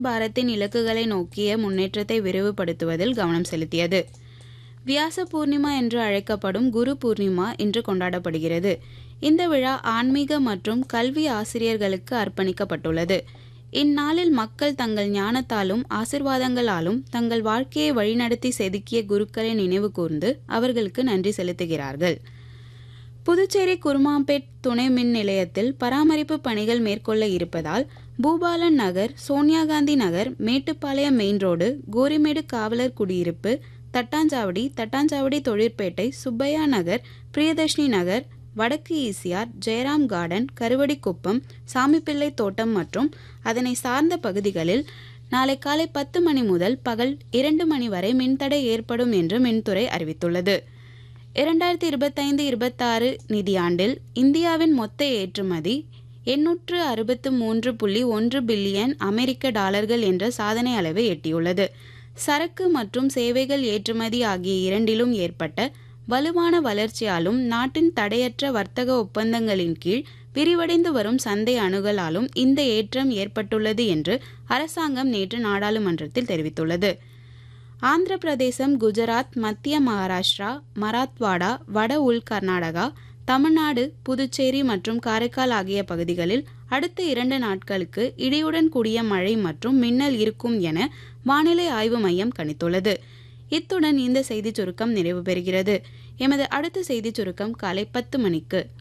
பாரத்தின் இலக்குகளை நோக்கிய முன்னேற்றத்தை விரிவுபடுத்துவதில் கவனம் செலுத்தியது வியாச பூர்ணிமா என்று அழைக்கப்படும் குரு பூர்ணிமா இன்று கொண்டாடப்படுகிறது இந்த விழா ஆன்மீக மற்றும் கல்வி ஆசிரியர்களுக்கு அர்ப்பணிக்கப்பட்டுள்ளது இந்நாளில் மக்கள் தங்கள் ஞானத்தாலும் ஆசிர்வாதங்களாலும் தங்கள் வாழ்க்கையை வழிநடத்தி செதுக்கிய குருக்களை நினைவு கூர்ந்து அவர்களுக்கு நன்றி செலுத்துகிறார்கள் புதுச்சேரி குருமாம்பேட் துணை மின் நிலையத்தில் பராமரிப்பு பணிகள் மேற்கொள்ள இருப்பதால் பூபாலன் நகர் சோனியா காந்தி நகர் மேட்டுப்பாளையம் மெயின் ரோடு கோரிமேடு காவலர் குடியிருப்பு தட்டாஞ்சாவடி தட்டாஞ்சாவடி தொழிற்பேட்டை சுப்பையா நகர் பிரியதர்ஷினி நகர் வடக்கு ஈசிஆர் ஜெயராம் கார்டன் கருவடிக்குப்பம் சாமிப்பிள்ளை தோட்டம் மற்றும் அதனை சார்ந்த பகுதிகளில் நாளை காலை பத்து மணி முதல் பகல் இரண்டு மணி வரை மின்தடை ஏற்படும் என்று மின்துறை அறிவித்துள்ளது இரண்டாயிரத்தி இருபத்தைந்து இருபத்தாறு நிதியாண்டில் இந்தியாவின் மொத்த ஏற்றுமதி எண்ணூற்று அறுபத்து மூன்று புள்ளி ஒன்று பில்லியன் அமெரிக்க டாலர்கள் என்ற சாதனை அளவை எட்டியுள்ளது சரக்கு மற்றும் சேவைகள் ஏற்றுமதி ஆகிய இரண்டிலும் ஏற்பட்ட வலுவான வளர்ச்சியாலும் நாட்டின் தடையற்ற வர்த்தக ஒப்பந்தங்களின் கீழ் விரிவடைந்து வரும் சந்தை அணுகலாலும் இந்த ஏற்றம் ஏற்பட்டுள்ளது என்று அரசாங்கம் நேற்று நாடாளுமன்றத்தில் தெரிவித்துள்ளது ஆந்திர பிரதேசம் குஜராத் மத்திய மகாராஷ்டிரா மராத்வாடா வட உள் கர்நாடகா தமிழ்நாடு புதுச்சேரி மற்றும் காரைக்கால் ஆகிய பகுதிகளில் அடுத்த இரண்டு நாட்களுக்கு இடியுடன் கூடிய மழை மற்றும் மின்னல் இருக்கும் என வானிலை ஆய்வு மையம் கணித்துள்ளது இத்துடன் இந்த செய்திச் சுருக்கம் நிறைவு பெறுகிறது எமது அடுத்த செய்திச் சுருக்கம் காலை பத்து மணிக்கு